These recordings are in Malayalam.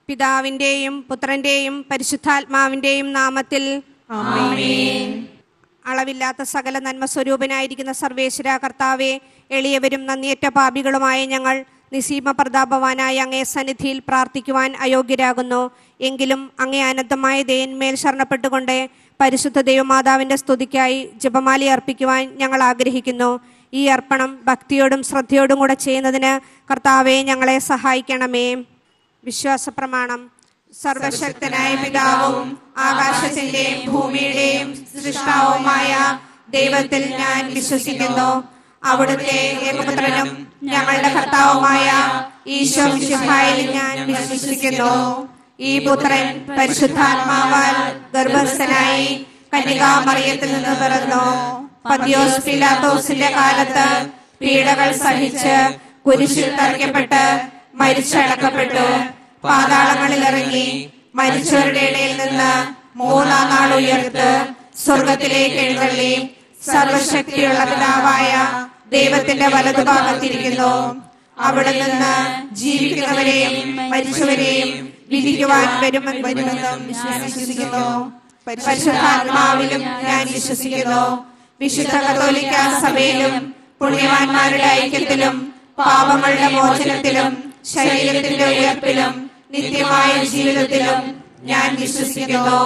പിതാവിൻ്റെയും പുത്രൻ്റെയും പരിശുദ്ധാത്മാവിൻ്റെയും നാമത്തിൽ അളവില്ലാത്ത സകല നന്മ സ്വരൂപനായിരിക്കുന്ന സർവേശ്വര കർത്താവെ എളിയവരും നന്ദിയേറ്റ പാപികളുമായ ഞങ്ങൾ നിസീമ പ്രതാപവാനായ അങ്ങേ സന്നിധിയിൽ പ്രാർത്ഥിക്കുവാൻ അയോഗ്യരാകുന്നു എങ്കിലും അങ്ങേ അനന്തമായ ദയന്മേൽ ശരണപ്പെട്ടുകൊണ്ട് പരിശുദ്ധ ദൈവമാതാവിന്റെ സ്തുതിക്കായി ജപമാലി അർപ്പിക്കുവാൻ ഞങ്ങൾ ആഗ്രഹിക്കുന്നു ഈ അർപ്പണം ഭക്തിയോടും ശ്രദ്ധയോടും കൂടെ ചെയ്യുന്നതിന് കർത്താവെ ഞങ്ങളെ സഹായിക്കണമേ വിശ്വാസ പ്രമാണം സർവശക്തനായ പിതാവും ആകാശത്തിന്റെയും ഭൂമിയുടെയും സൃഷ്ടാവുമായ ദൈവത്തിൽ ഞാൻ വിശ്വസിക്കുന്നു അവിടുത്തെ ഏകപുത്രനും ഞങ്ങളുടെ കർത്താവുമായ ഈശോ മിശിഹായിൽ ഞാൻ വിശ്വസിക്കുന്നു ഈ പുത്രൻ പരിശുദ്ധാത്മാവാൽ ഗർഭസ്ഥനായി കന്യകാമറിയത്തിൽ നിന്ന് പിറന്നു പതിയോസ് പിലാത്തോസിന്റെ കാലത്ത് പീഡകൾ സഹിച്ച് കുരിശിൽ തറയ്ക്കപ്പെട്ട് മരിച്ചടക്കപ്പെട്ടു പാതാളങ്ങളിൽ ഇറങ്ങി മരിച്ചവരുടെ ഇടയിൽ നിന്ന് മൂന്നാം നാൾ ഉയർത്ത് സ്വർഗത്തിലേക്ക് എഴുന്നള്ളി സർവശക്തിയുള്ള പിതാവായ ദൈവത്തിന്റെ വലതുഭാഗത്തിരിക്കുന്നു അവിടെ നിന്ന് ജീവിക്കുന്നവരെയും മരിച്ചവരെയും വിധിക്കുവാൻ വരുമെന്ന് വരുമെന്നും ഞാൻ വിശ്വസിക്കുന്നു പരിശുദ്ധാത്മാവിലും ഞാൻ വിശ്വസിക്കുന്നു വിശുദ്ധ കത്തോലിക്ക സഭയിലും പുണ്യവാന്മാരുടെ ഐക്യത്തിലും പാപങ്ങളുടെ മോചനത്തിലും ശരീരത്തിന്റെ ഉയർപ്പിലും നിത്യമായ ജീവിതത്തിലും ഞാൻ വിശ്വസിക്കുന്നു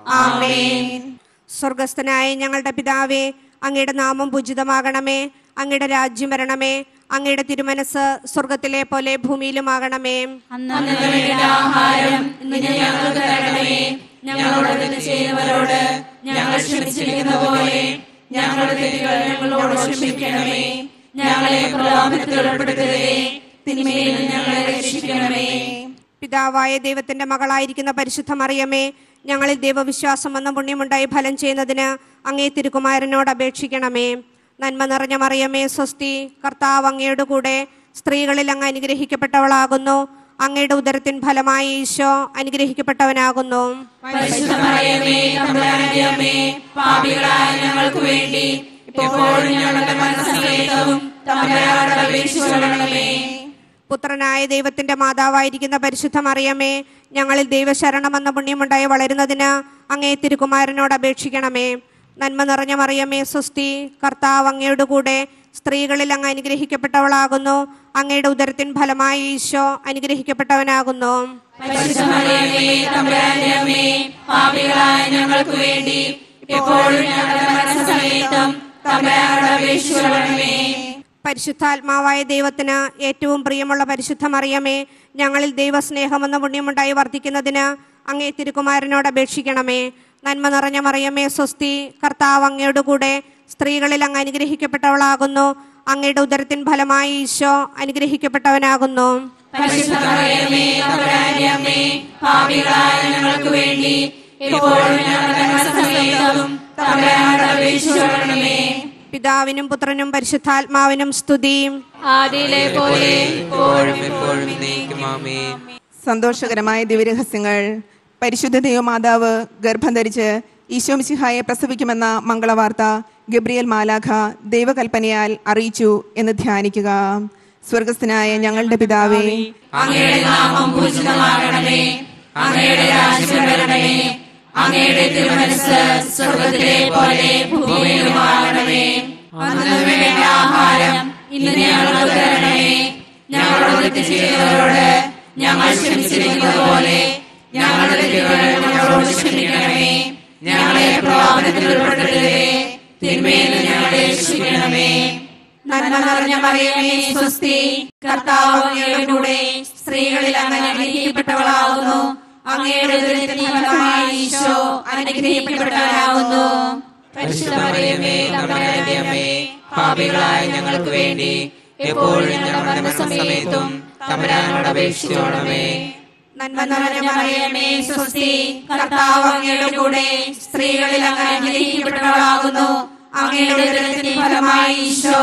ആമേൻ സ്വർഗസ്ഥനായ ഞങ്ങളുടെ പിതാവേ അങ്ങയുടെ നാമം പൂജിതമാകണമേ അങ്ങയുടെ രാജ്യം വരണമേ അങ്ങയുടെ തിരുമനസ് സ്വർഗത്തിലെ പോലെ ഭൂമിയിലുമാകണമേ അന്നു വേണ്ട ആഹാരം ഇന്ന് ഞങ്ങൾക്ക് തരണമേ ഞങ്ങളോട് തെറ്റ് ചെയ്യുന്നവരോട് ഞങ്ങൾ ക്ഷമിച്ചിരിക്കുന്ന പോലെ ഞങ്ങളുടെ തെറ്റുകൾ ഞങ്ങളോട് ക്ഷമിക്കണമേ ഞങ്ങളെ പ്രലോഭനത്തിൽ ഉൾപ്പെടുത്തരുതേ തിന്മയിൽ നിന്ന് ഞങ്ങളെ രക്ഷിക്കണമേ പിതാവായ ദൈവത്തിന്റെ മകളായിരിക്കുന്ന പരിശുദ്ധ മറിയമേ ഞങ്ങളിൽ ദൈവവിശ്വാസം എന്ന പുണ്യമുണ്ടായി ഫലം ചെയ്യുന്നതിന് അങ്ങേ തിരുക്കുമാരനോട് അപേക്ഷിക്കണമേ നന്മ നിറഞ്ഞ മറിയമേ സ്വസ്തി കർത്താവ് അങ്ങയുടെ കൂടെ സ്ത്രീകളിൽ അങ്ങ് അനുഗ്രഹിക്കപ്പെട്ടവളാകുന്നു അങ്ങയുടെ ഉദരത്തിൻ ഫലമായി ഈശോ അനുഗ്രഹിക്കപ്പെട്ടവനാകുന്നു പരിശുദ്ധമറിയമേ തമ്പുരാന്റെ അമ്മേ പാപികളായ ഞങ്ങൾക്ക് വേണ്ടി ഇപ്പോഴും ഞങ്ങളുടെ മനസ്സമേതവും തമ്പുരാനോട് അപേക്ഷിച്ചുകൊള്ളണമേ പുത്രനായ ദൈവത്തിന്റെ മാതാവായിരിക്കുന്ന പരിശുദ്ധ മറിയമേ ഞങ്ങളിൽ ദൈവശരണമെന്ന പുണ്യമുണ്ടായി വളരുന്നതിന് അങ്ങേ തിരുക്കുമാരനോട് അപേക്ഷിക്കണമേ നന്മ നിറഞ്ഞ മറിയമേ സ്വസ്തി കർത്താവ് അങ്ങയുടെ കൂടെ സ്ത്രീകളിൽ അങ്ങ് അനുഗ്രഹിക്കപ്പെട്ടവളാകുന്നു അങ്ങയുടെ ഉദരത്തിൻ ഫലമായി ഈശോ അനുഗ്രഹിക്കപ്പെട്ടവനാകുന്നു പരിശുദ്ധമറിയമേ തമ്പുരാന്റെ അമ്മേ പാപികളായ ഞങ്ങൾക്ക് വേണ്ടി ഇപ്പോഴും ഞങ്ങളുടെ മനസ്സമേതം തമ്പുരാനോട് അപേക്ഷിച്ചുകൊള്ളണമേ പരിശുദ്ധാത്മാവായ ദൈവത്തിന് ഏറ്റവും പ്രിയമുള്ള പരിശുദ്ധ മറിയമേ ഞങ്ങളിൽ ദൈവസ്നേഹമെന്ന പുണ്യമുണ്ടായി വർദ്ധിക്കുന്നതിന് അങ്ങേ തിരുക്കുമാരനോട് അപേക്ഷിക്കണമേ നന്മ നിറഞ്ഞ മറിയമേ സ്വസ്തി കർത്താവ് അങ്ങയുടെ കൂടെ സ്ത്രീകളിൽ അങ്ങ് അനുഗ്രഹിക്കപ്പെട്ടവളാകുന്നു അങ്ങയുടെ ഉദരത്തിൻ ഫലമായി ഈശോ അനുഗ്രഹിക്കപ്പെട്ടവനാകുന്നു പരിശുദ്ധമറിയമേ തമ്പുരാന്റെ അമ്മേ പാപികളായ ഞങ്ങൾക്ക് വേണ്ടി ഇപ്പോഴും ഞങ്ങളുടെ മനസ്സമേതം തമ്പുരാനോട് അപേക്ഷിച്ചുകൊള്ളണമേ പിതാവിനും പുത്രനും പരിശുദ്ധാത്മാവിനും സ്തുതി ആദിയിലെ പോലെ എപ്പോഴും എപ്പോഴും നീക്കുമാമേ സന്തോഷകരമായ ദിവ്യരഹസ്യങ്ങൾ പരിശുദ്ധ ദൈവമാതാവ് ഗർഭം ധരിച്ച് ഈശോമിശിഹായെ പ്രസവിക്കുമെന്ന മംഗളവാർത്ത ഗബ്രിയേൽ മാലാഖ ദൈവകൽപ്പനയാൽ അറിയിച്ചു എന്ന് ധ്യാനിക്കുക സ്വർഗസ്ഥനായ ഞങ്ങളുടെ പിതാവേ അങ്ങയുടെ നാമം പൂജിതമാകണമേ അങ്ങയുടെ രാജ്യം വരണമേ അങ്ങയുടെ തിരുമനസ് സ്വർഗത്തിലെ പോലെ ഭൂമിയിലുമാകണമേ അന്നു വേണ്ട ആഹാരം ഇന്ന് ഞങ്ങൾക്ക് തരണമേ ഞങ്ങളോട് തെറ്റ് ചെയ്യുന്നവരോട് ഞങ്ങൾ ക്ഷമിച്ചിരിക്കുന്നത് പോലെ ഞങ്ങളുടെ തെറ്റുകൾ ഞങ്ങളോട് ക്ഷമിക്കണമേ ഞങ്ങളെ പ്രലോഭനത്തിൽ ഉൾപ്പെടുത്തരുതേ തിന്മയിൽ നിന്ന് ഞങ്ങളെ രക്ഷിക്കണമേ നന്മ നിറഞ്ഞ മറിയമേ സ്വസ്തി കർത്താവ് അങ്ങയുടെ കൂടെ സ്ത്രീകളിൽ അങ്ങ് അനുഗ്രഹിക്കപ്പെട്ടവളാകുന്നു അങ്ങയുടെ ഉദരത്തിൻ ഫലമായി ഈശോ അനുഗ്രഹിക്കപ്പെട്ടവനാകുന്നു പരിശുദ്ധ മറിയമേ തമ്പുരാന്റെ അമ്മേ പാപികളായ ഞങ്ങൾക്ക് വേണ്ടി എപ്പോഴും ഞങ്ങളുടെ സമയത്തും തമ്പുരാനോട് അപേക്ഷിച്ചോണമേ നന്മ നിറഞ്ഞ മറിയമേ സ്വസ്തി കർത്താവ് അങ്ങയുടെ കൂടെ സ്ത്രീകളിൽ അങ്ങ് അനുഗ്രഹിക്കപ്പെട്ടവളാകുന്നു അങ്ങയുടെ ഉദരത്തിൻ ഫലമായി ഈശോ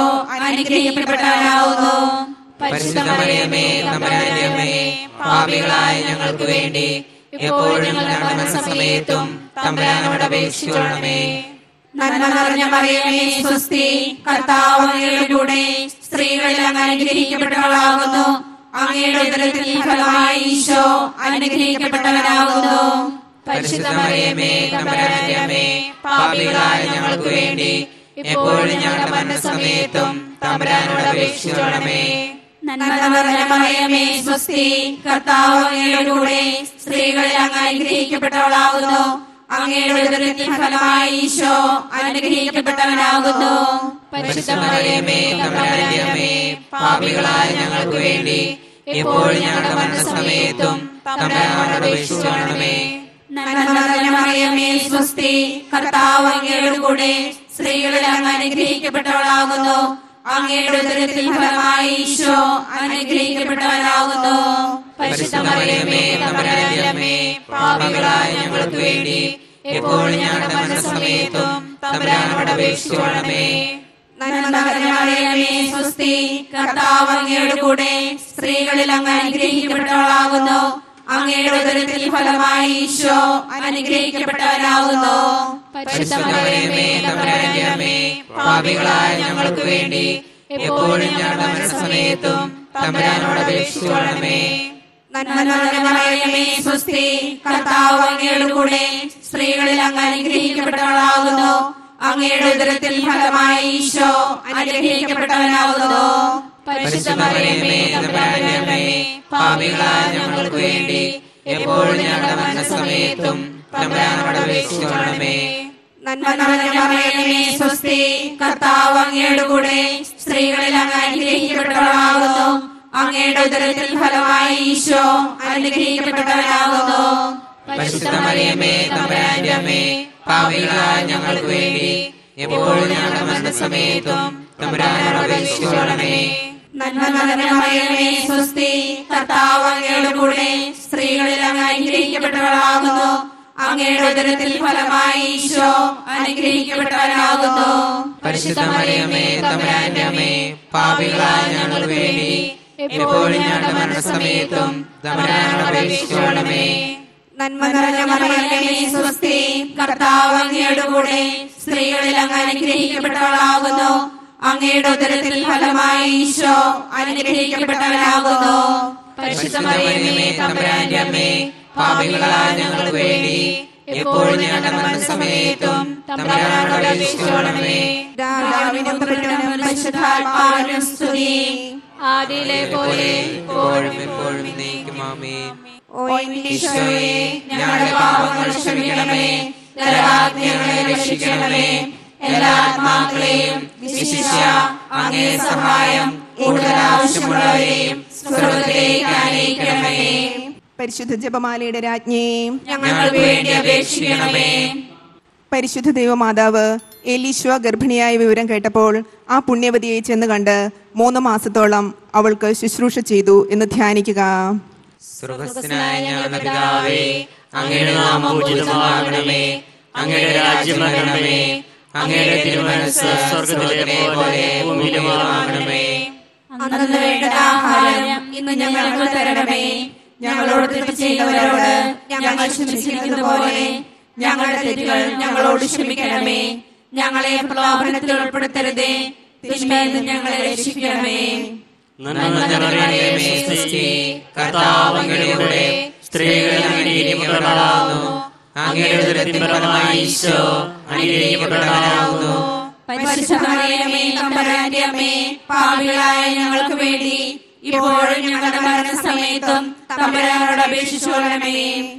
അനുഗ്രഹിക്കപ്പെട്ടവനാകുന്നു പരിശുദ്ധ മറിയമേ തമ്പുരാന്റെ അമ്മേ പാപികളായ ഞങ്ങൾക്ക് വേണ്ടി എപ്പോഴും ഞങ്ങളുടെ സമയത്തും തമ്പുരാനോട് അപേക്ഷിച്ചോണമേ നന്മ നിറഞ്ഞ മറിയമേ സ്വസ്തി കർത്താവ് അങ്ങയുടെ കൂടെ സ്ത്രീകളിൽ അങ്ങ് അനുഗ്രഹിക്കപ്പെട്ടവളാകുന്നു അങ്ങയുടെ ഉദരത്തിൽ ഫലമായി ഈശോ അനുഗ്രഹിക്കപ്പെട്ടവനാകുന്നു പരിശുദ്ധ മറിയമേ തമ്പുരാന്റെ അമ്മേ പാപികളായ ഞങ്ങൾക്ക് വേണ്ടി എപ്പോഴും ഞങ്ങളുടെ മരണസമയത്തും തമ്പുരാനോട് അപേക്ഷിച്ചോണമേ നന്മ നിറഞ്ഞ മറിയമേ സ്വസ്തി കർത്താവ് അങ്ങയുടെ കൂടെ സ്ത്രീകളിൽ അങ്ങ് അനുഗ്രഹിക്കപ്പെട്ടവളാകുന്നു അങ്ങയുടെ ഉദരത്തിൽ ഫലമായി ഈശോ അനുഗ്രഹിക്കപ്പെട്ടവനാകുന്നു പരിശുദ്ധ മറിയമേ തമ്പുരാന്റെ അമ്മേ പാപികളായ ഞങ്ങൾക്ക് വേണ്ടി എപ്പോഴും ഞങ്ങളുടെ മരണസമയത്തും തമ്പുരാനോട് അപേക്ഷിച്ചോണമേ നന്മ നിറഞ്ഞ മറിയമേ സ്വസ്തി കർത്താവ് അങ്ങയുടെ കൂടെ സ്ത്രീകളിൽ അങ്ങ് അനുഗ്രഹിക്കപ്പെട്ടവളാകുന്നു അങ്ങയുടെ ഉദരത്തിൽ ഫലമായി ഈശോ അനുഗ്രഹിക്കപ്പെട്ടവനാകുന്നു പരിശുദ്ധ മറിയമേ തമ്പുരാന്റെ അമ്മേ പാപികളായ ഞങ്ങൾക്ക് വേണ്ടി എപ്പോഴും ഞങ്ങളുടെ മരണസമയത്തും തമ്പുരാനോട് അപേക്ഷിച്ചോണമേ നന്മ നിറഞ്ഞ മറിയമേ സ്വസ്തി കർത്താവ് അങ്ങയുടെ കൂടെ സ്ത്രീകളിൽ അങ്ങ് അനുഗ്രഹിക്കപ്പെട്ടവളാകുന്നു അങ്ങയുടെ ഉദരത്തിൽ ഫലമായി ഈശോ അനുഗ്രഹിക്കപ്പെട്ടവനാകുന്നു പരിശുദ്ധ മറിയമേ തമ്പുരാന്റെ അമ്മേ പാപികളായ ഞങ്ങൾക്ക് വേണ്ടി എപ്പോഴും ഞങ്ങളുടെ മരണസമയത്തും തമ്പുരാനോട് അപേക്ഷിച്ചോണമേ നന്മ നിറഞ്ഞ മറിയമേ സ്വസ്തി കർത്താവ് അങ്ങയുടെ കൂടെ സ്ത്രീകളിൽ അങ്ങ് അനുഗ്രഹിക്കപ്പെട്ടവളാകുന്നു അങ്ങയുടെ ഉദരത്തിൽ ഫലമായി ഈശോ അനുഗ്രഹിക്കപ്പെട്ടവനാകുന്നു പരിശുദ്ധ മറിയമേ തമ്പുരാന്റെ അമ്മേ പാപികളായ ഞങ്ങൾക്ക് വേണ്ടി എപ്പോഴും ഞങ്ങളുടെ മരണസമയത്തും തമ്പുരാനോട് അപേക്ഷിച്ചോണമേ നന്മ നിറഞ്ഞ മറിയമേ സ്വസ്തി കർത്താവ് അങ്ങയുടെ കൂടെ സ്ത്രീകളിൽ അങ്ങ് അനുഗ്രഹിക്കപ്പെട്ടവളാകുന്നു അങ്ങയുടെ ഉദരത്തിൽ ഫലമായി ഈശോ അനുഗ്രഹിക്കപ്പെട്ടവനാകുന്നു പരിശുദ്ധ മറിയമേ തമ്പുരാന്റെ അമ്മേ പാപികളായ ഞങ്ങൾക്ക് വേണ്ടി എപ്പോഴും ഞങ്ങളുടെ മരണസമയത്തും തമ്പുരാനോട് അപേക്ഷിച്ചോണമേ നന്മ നിറഞ്ഞ മറിയമേ സ്വസ്തി കർത്താവ് അങ്ങയുടെ കൂടെ സ്ത്രീകളിൽ അങ്ങ് അനുഗ്രഹിക്കപ്പെട്ടവളാകുന്നു അങ്ങയുടെ ഉദരത്തിൽ ഫലമായി ഈശോ അനുഗ്രഹിക്കപ്പെട്ടവനാകുന്നു പരിശുദ്ധ മറിയമേ തമ്പുരാന്റെ അമ്മേ പാപികളായ ഞങ്ങൾക്ക് വേണ്ടി എപ്പോഴും ഞങ്ങളുടെ മരണസമയത്തും തമ്പുരാനോട് അപേക്ഷിച്ചോണമേ നന്മ നിറഞ്ഞ മറിയമേ സ്വസ്തി കർത്താവ് അങ്ങയുടെ കൂടെ സ്ത്രീകളിൽ അങ്ങ് അനുഗ്രഹിക്കപ്പെട്ടവളാകുന്നു അങ്ങയുടെ ഉദരത്തിൽ ഫലമായി ഈശോ അനുഗ്രഹിക്കപ്പെട്ടവനാകുന്നു പരിശുദ്ധ മറിയമേ തമ്പുരാന്റെ അമ്മേ പാപികളായ ഞങ്ങൾക്ക് വേണ്ടി എപ്പോഴും ഞങ്ങളുടെ മരണസമയത്തും തമ്പുരാനോട് അപേക്ഷിച്ചോണമേ പിതാവിനും പുത്രനും പരിശുദ്ധാത്മാവിനും സ്തുതി ആദിയിലെ പോലെ എപ്പോഴും എപ്പോഴും നീക്കുമാമേ ഓ എന്റെ ഈശോയെ ഞങ്ങളുടെ പാപങ്ങൾ ക്ഷമിക്കണമേ നരകാജ്ഞകളെ രക്ഷിക്കണമേ എല്ലാ ആത്മാക്കളെയും വിശിഷ്യ അങ്ങേ സഹായം കൂടുതൽ ആവശ്യമുള്ളവരെയും സ്വർഗത്തിലേക്ക് ആനയിക്കണമേ പരിശുദ്ധ ജപമാലയുടെ രാജ്ഞി ഞങ്ങൾക്ക് വേണ്ടി അപേക്ഷിക്കണമേ പരിശുദ്ധ ദൈവമാതാവ് എലീശ്വ ഗർഭിണിയായ വിവരം കേട്ടപ്പോൾ ആ പുണ്യവതിയെ ചെന്ന് കണ്ട് മൂന്ന് മാസത്തോളം അവൾക്ക് ശുശ്രൂഷ ചെയ്തു എന്ന് ധ്യാനിക്കുക സ്വർഗസ്ഥനായ ഞങ്ങളുടെ പിതാവേ അങ്ങയുടെ നാമം പൂജിതമാകണമേ അങ്ങയുടെ രാജ്യം വരണമേ അങ്ങയുടെ തിരുമനസ് സ്വർഗത്തിലെ പോലെ ഭൂമിയിലുമാകണമേ അന്നു വേണ്ട ആഹാരം ഇന്ന് ഞങ്ങൾക്ക് തരണമേ ഞങ്ങളോട് തെറ്റ് ചെയ്തവരോട് ഞങ്ങൾ ക്ഷമിച്ചിരിക്കുന്നത് പോലെ ഞങ്ങളുടെ തെറ്റുകൾ ഞങ്ങളോട് ക്ഷമിക്കണമേ ഞങ്ങളെ പ്രലോഭനത്തിൽ ഉൾപ്പെടുത്തരുതേ തിന്മയിൽ നിന്ന് ഞങ്ങളെ രക്ഷിക്കണമേ നന്മ നിറഞ്ഞ സ്തുതി കർത്താവ് അങ്ങയുടെ കൂടെ സ്ത്രീകൾ അനുഗ്രഹിക്കപ്പെട്ടവളാകുന്നു അങ്ങയുടെ ഉദരത്തിൻ ഫലമായി ഈശോ അനുഗ്രഹിക്കപ്പെട്ടവനാകുന്നു പരിശുദ്ധമറിയമേ തമ്പുരാന്റെ അമ്മേ പാപികളായ ഞങ്ങൾക്ക് വേണ്ടി ഇപ്പോഴും ഞങ്ങളുടെ മരണസമയത്തും തമ്പുരാനോട് അപേക്ഷിച്ചോളണമേ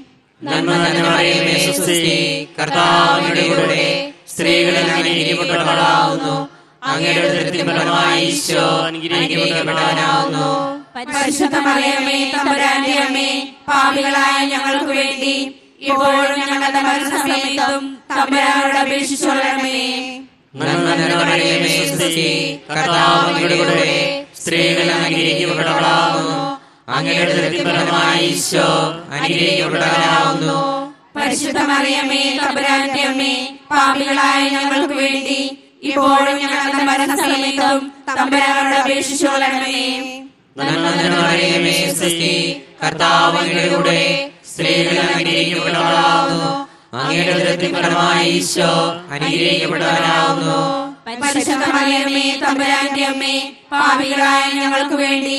നന്മ നിറഞ്ഞ സ്തുതി കർത്താവ് അങ്ങയുടെ കൂടെ സ്ത്രീകൾ അനുഗ്രഹിക്കപ്പെട്ടവളാകുന്നു അങ്ങയുടെ ഉദരത്തിൻ ഫലമായി ഈശോ അനുഗ്രഹിക്കപ്പെട്ടവനാകുന്നു പരിശുദ്ധമറിയമേ തമ്പുരാന്റെ അമ്മേ പാപികളായ ഞങ്ങൾക്ക് വേണ്ടി ഇപ്പോഴും ഞങ്ങളുടെ മരണസമയത്തും തമ്പുരാനോട് അപേക്ഷിച്ചോളണമേ നന്മ നിറഞ്ഞ സ്തുതി കർത്താവ് അങ്ങയുടെ കൂടെ സ്ത്രീകൾ അനുഗ്രഹിക്കപ്പെട്ടവളാകുന്നു അങ്ങയുടെ ഉദരത്തിൻ ഫലമായി ഈശോ അനുഗ്രഹിക്കപ്പെട്ടവനാകുന്നു പരിശുദ്ധമറിയമേ തമ്പുരാന്റെ അമ്മേ പാപികളായ ഞങ്ങൾക്ക് വേണ്ടി ഇപ്പോഴും ഞങ്ങളുടെ മരണസമയത്തും തമ്പുരാനോട് അപേക്ഷിച്ചോളണമേ നന്മ നിറഞ്ഞ സ്തുതി കർത്താവ് അങ്ങയുടെ കൂടെ സ്ത്രീകൾ അനുഗ്രഹിക്കപ്പെട്ടവളാകുന്നു അങ്ങയുടെ ഉദരത്തിൻ ഫലമായി ഈശോ അനുഗ്രഹിക്കപ്പെട്ടവനാകുന്നു പരിശുദ്ധമറിയമേ തമ്പുരാന്റെ അമ്മേ പാപികളായ ഞങ്ങൾക്ക് വേണ്ടി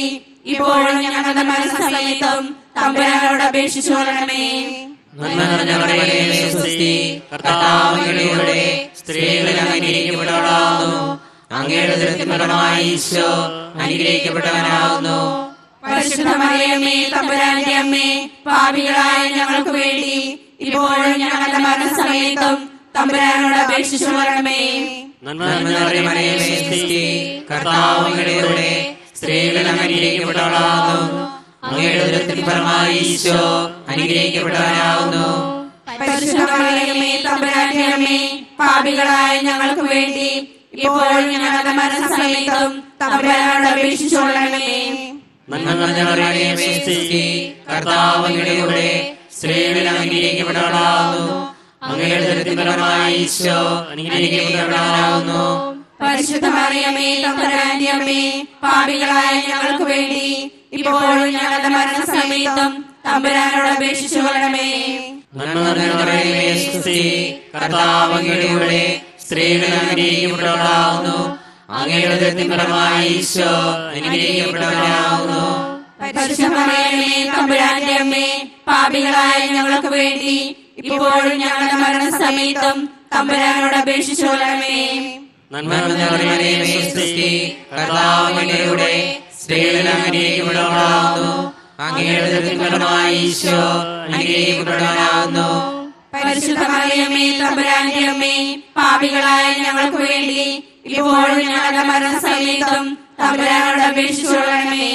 ഇപ്പോഴും ഞങ്ങളുടെ മരണസമയത്തും തമ്പുരാനോട് അപേക്ഷിച്ചു കൊള്ളണമേ നന്മ നിറഞ്ഞ മറിയമേ സ്വസ്തി കർത്താവ് അങ്ങയുടെ സ്ത്രീകളിൽ അനുഗ്രഹിക്കപ്പെട്ടവളാകുന്നു അങ്ങയുടെ ദുരത്തിൻ ഫലമായി ഈശോ അനുഗ്രഹിക്കപ്പെട്ടവനാകുന്നു പരിശുദ്ധ മറിയമേ തമ്പുരാന്റെ അമ്മേ പാപികളായ ഞങ്ങൾക്ക് വേണ്ടി ഇപ്പോഴും ഞങ്ങളുടെ മരണസമയത്തും തമ്പുരാനോട് അപേക്ഷിച്ചു കൊള്ളണമേ നന്മ നിറഞ്ഞ മറിയമേ സ്വസ്തി കർത്താവ് അങ്ങയുടെ സ്ത്രീകളിൽ അനുഗ്രഹിക്കപ്പെട്ടവളാകുന്നു അങ്ങയുടെ ദുരത്തിൻ ഫലമായി ഈശോ അനുഗ്രഹിക്കപ്പെട്ടവനാകുന്നു പരിശുദ്ധ മറിയമേ തമ്പുരാന്റെ അമ്മേ പാപികളായ ഞങ്ങൾക്ക് വേണ്ടി ഇപ്പോഴും ഞങ്ങളുടെ മരണസമയത്തും തമ്പുരാനോട് അപേക്ഷിച്ചു കൊള്ളണമേ നന്മ നിറഞ്ഞ മറിയമേ സ്വസ്തി കർത്താവ് അങ്ങയുടെ സ്ത്രീകളിൽ അനുഗ്രഹിക്കപ്പെട്ടവളാകുന്നു അങ്ങയുടെ ദുരത്തിൻ ഫലമായി ഈശോ അനുഗ്രഹിക്കപ്പെട്ടവനാകുന്നു പരിശുദ്ധ മറിയമേ തമ്പുരാന്റെ അമ്മേ പാപികളായ ഞങ്ങൾക്ക് വേണ്ടി ഇപ്പോഴും ഞങ്ങളുടെ മരണസമയത്തും തമ്പുരാനോട് അപേക്ഷിച്ചു കൊള്ളണമേ നന്മ നിറഞ്ഞ മറിയമേ സ്വസ്തി കർത്താവ് അങ്ങയുടെ സ്ത്രീകളിൽ അനുഗ്രഹിക്കപ്പെട്ടവളാകുന്നു അങ്ങയുടെ ദുരത്തിൻ ഫലമായി ഈശോ അനുഗ്രഹിക്കപ്പെട്ടവനാകുന്നു പരിശുദ്ധ മറിയമേ തമ്പുരാന്റെ അമ്മേ പാപികളായ ഞങ്ങൾക്ക് വേണ്ടി ഇപ്പോഴും ഞങ്ങളുടെ മരണസമയത്തും തമ്പുരാനോട് അപേക്ഷിച്ചു കൊള്ളണമേ നന്മ നിറഞ്ഞ മറിയമേ സ്വസ്തി കർത്താവ് അങ്ങയുടെ സ്ത്രീകളിൽ അനുഗ്രഹിക്കപ്പെട്ടവളാകുന്നു അങ്ങയുടെ ദുരത്തിൻ ഫലമായി ഈശോ അനുഗ്രഹിക്കപ്പെട്ടവനാകുന്നു പരിശുദ്ധ മറിയമേ തമ്പുരാന്റെ അമ്മേ പാപികളായ ഞങ്ങൾക്ക് വേണ്ടി ഇപ്പോഴും ഞങ്ങളുടെ മരണസമയത്തും തമ്പുരാനോട് അപേക്ഷിച്ചു കൊള്ളണമേ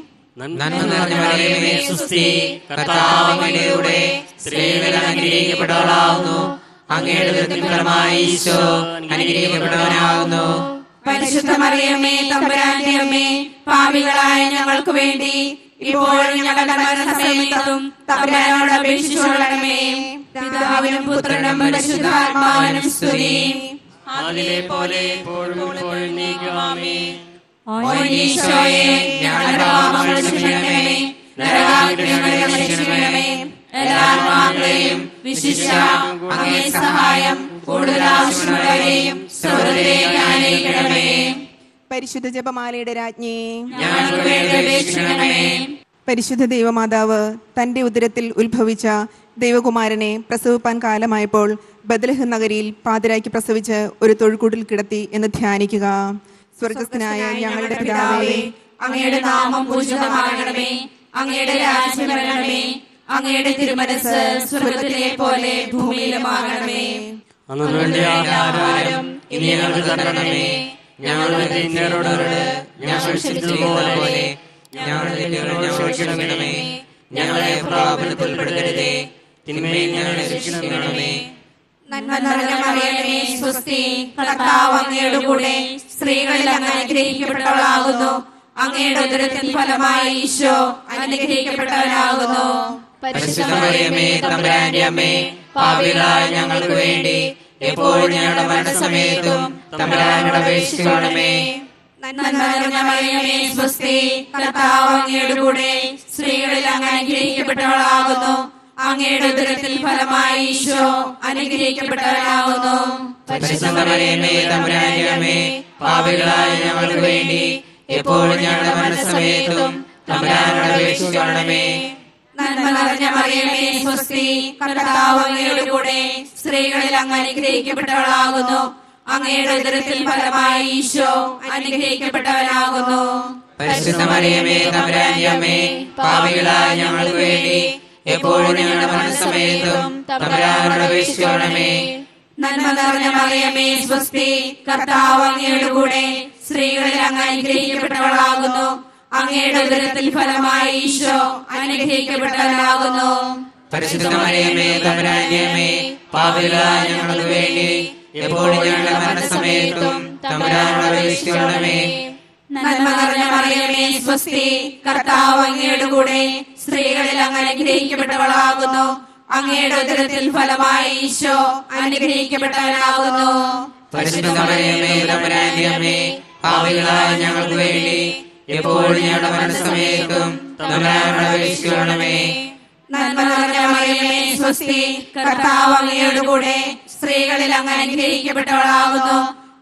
നന്മ നിറഞ്ഞ മറിയമേ സ്വസ്തി കർത്താവ് അങ്ങയുടെ സ്ത്രീകളിൽ അനുഗ്രഹിക്കപ്പെട്ടവളാകുന്നു അങ്ങയുടെ ദുരത്തിൻ ഫലമായി ഈശോ അനുഗ്രഹിക്കപ്പെട്ടവനാകുന്നു പരിശുദ്ധ മറിയമേ തമ്പുരാന്റെ അമ്മേ പാപികളായ ഞങ്ങൾക്ക് വേണ്ടി ഇപ്പോഴും ഞങ്ങളുടെ മരണസമയത്തും തമ്പുരാനോട് അപേക്ഷിച്ചു കൊള്ളണമേ പിതാവിനും പുത്രനും പരിശുദ്ധാത്മാവിനും സ്തുതി അതിലെ പോലെ എപ്പോഴും എപ്പോഴും നീക്കുവാമേ ഓ ഈശോയെ ഞങ്ങളുടെ പാപങ്ങൾ ക്ഷമിക്കണമേ നരകാഗ്നി ഞങ്ങളെ രക്ഷിക്കണമേ എല്ലാ ആത്മാക്കളെയും വിശിഷ്ട അങ്ങേ സഹായം കൂടുതൽ ആവശ്യമുള്ളവരെയും സ്വർഗത്തിലേക്ക് ആനയിക്കണമേ പരിശുദ്ധ ജപമാലയുടെ രാജ്ഞി ഞങ്ങൾക്ക് വേണ്ടി അപേക്ഷിക്കണമേ പരിശുദ്ധ ദൈവമാതാവ് തന്റെ ഉദരത്തിൽ ഉത്ഭവിച്ച ദൈവകുമാരനെ പ്രസവിപ്പാൻ കാലമായപ്പോൾ ബദലഹ് നഗരിയിൽ പാതിരാക്കി പ്രസവിച്ച് ഒരു തൊഴുകൂട്ടിൽ കിടത്തി എന്ന് ധ്യാനിക്കുക സ്വർഗസ്ഥനായ ഞങ്ങളുടെ പിതാവേ അങ്ങയുടെ നാമം പൂജിതമാകണമേ അങ്ങയുടെ രാജ്യം വരണമേ അങ്ങയുടെ തിരുമനസ് സ്വർഗത്തിലെ പോലെ ഭൂമിയിലുമാകണമേ അന്നു വേണ്ടി ആഹാരം ഇനി ഞങ്ങൾക്ക് തരണമേ ഞങ്ങളുടെ തിന്നരോടോട് ഞങ്ങൾ ക്ഷമിച്ചതുപോലെ ഞങ്ങളുടെ തെറ്റുകളോട് ക്ഷമിക്കണമേ ഞങ്ങളെ പ്രാപനത്തിൽ പെടുത്തരുതേ തിന്മയിൽ ഞങ്ങളെ രക്ഷിക്കണമേ നന്മ നിറഞ്ഞ മറിയമേ സ്വസ്തി കർത്താവ് അങ്ങയുടെ കൂടെ സ്ത്രീകളിൽ അങ്ങ് അനുഗ്രഹിക്കപ്പെട്ടവളാകുന്നു അങ്ങയുടെ ഉദരത്തിൻ ഫലമായി ഈശോ അനുഗ്രഹിക്കപ്പെട്ടവനാകുന്നു പരിശുദ്ധ മറിയമേ തമ്പുരാന്റെ അമ്മേ പാപികളായ ഞങ്ങൾക്ക് വേണ്ടി എപ്പോഴും ഞങ്ങളുടെ മരണസമയത്തും തമ്പുരാനോട് അപേക്ഷിക്കണമേ നന്മ നിറഞ്ഞ മറിയമേ സ്വസ്തി കർത്താവ് അങ്ങയുടെ കൂടെ സ്ത്രീകളിൽ അങ്ങ് അനുഗ്രഹിക്കപ്പെട്ടവളാകുന്നു അങ്ങയുടെ ഉദരത്തിൽ ഫലമായി ഈശോ അനുഗ്രഹിക്കപ്പെട്ടവനാകുന്നു പരിശുദ്ധ മറിയമേ തമ്പുരാന്റെ അമ്മേ പാപികളായ ഞങ്ങൾക്ക് വേണ്ടി എപ്പോഴും ഞങ്ങളുടെ മരണസമയത്തും തമ്പുരാനോട് അപേക്ഷിക്കണമേ നന്മ നിറഞ്ഞ മറിയമേ സ്വസ്തി കർത്താവ് അങ്ങയുടെ കൂടെ സ്ത്രീകളിൽ അങ്ങ് അനുഗ്രഹിക്കപ്പെട്ടവളാകുന്നു അങ്ങയുടെ ഉദരത്തിൽ ഫലമായി ഈശോ അനുഗ്രഹിക്കപ്പെട്ടവനാകുന്നു പരിശുദ്ധ മറിയമേ തമ്പുരാന്റെ അമ്മേ പാപികളായ ഞങ്ങൾക്ക് വേണ്ടി എപ്പോഴും ഞങ്ങളുടെ മരണസമയത്തും തമ്പുരാനോട് അപേക്ഷിക്കണമേ നന്മ നിറഞ്ഞ മറിയമേ സ്വസ്തി കർത്താവ് അങ്ങയുടെ കൂടെ സ്ത്രീകളിൽ അങ്ങ് അനുഗ്രഹിക്കപ്പെട്ടവളാകുന്നു അങ്ങയുടെ ഉദരത്തിൽ ഫലമായി ഈശോ അനുഗ്രഹിക്കപ്പെട്ടവനാകുന്നു പരിശുദ്ധ മറിയമേ തമ്പുരാന്റെ അമ്മേ പാപികളായ ഞങ്ങൾക്ക് വേണ്ടി എപ്പോഴും ഞങ്ങളുടെ മരണസമയത്തും തമ്പുരാനോട് അപേക്ഷിക്കണമേ നന്മ നിറഞ്ഞ മറിയമേ സ്വസ്തി കർത്താവ് അങ്ങയുടെ കൂടെ സ്ത്രീകളിൽ അങ്ങ് അനുഗ്രഹിക്കപ്പെട്ടവളാകുന്നു അങ്ങയുടെ ഉദരത്തിൽ ഫലമായി ഈശോ അനുഗ്രഹിക്കപ്പെട്ടവനാകുന്നു പരിശുദ്ധ മറിയമേ തമ്പുരാന്റെ അമ്മേ പാപികളായ ഞങ്ങൾക്ക് വേണ്ടി എപ്പോഴും ഞങ്ങളുടെ മരണസമയത്തും തമ്പുരാനോട് അപേക്ഷിക്കണമേ നന്മ നിറഞ്ഞ മറിയമേ സ്വസ്തി കർത്താവ് അങ്ങയുടെ കൂടെ സ്ത്രീകളിൽ അങ്ങ് അനുഗ്രഹിക്കപ്പെട്ടവളാകുന്നു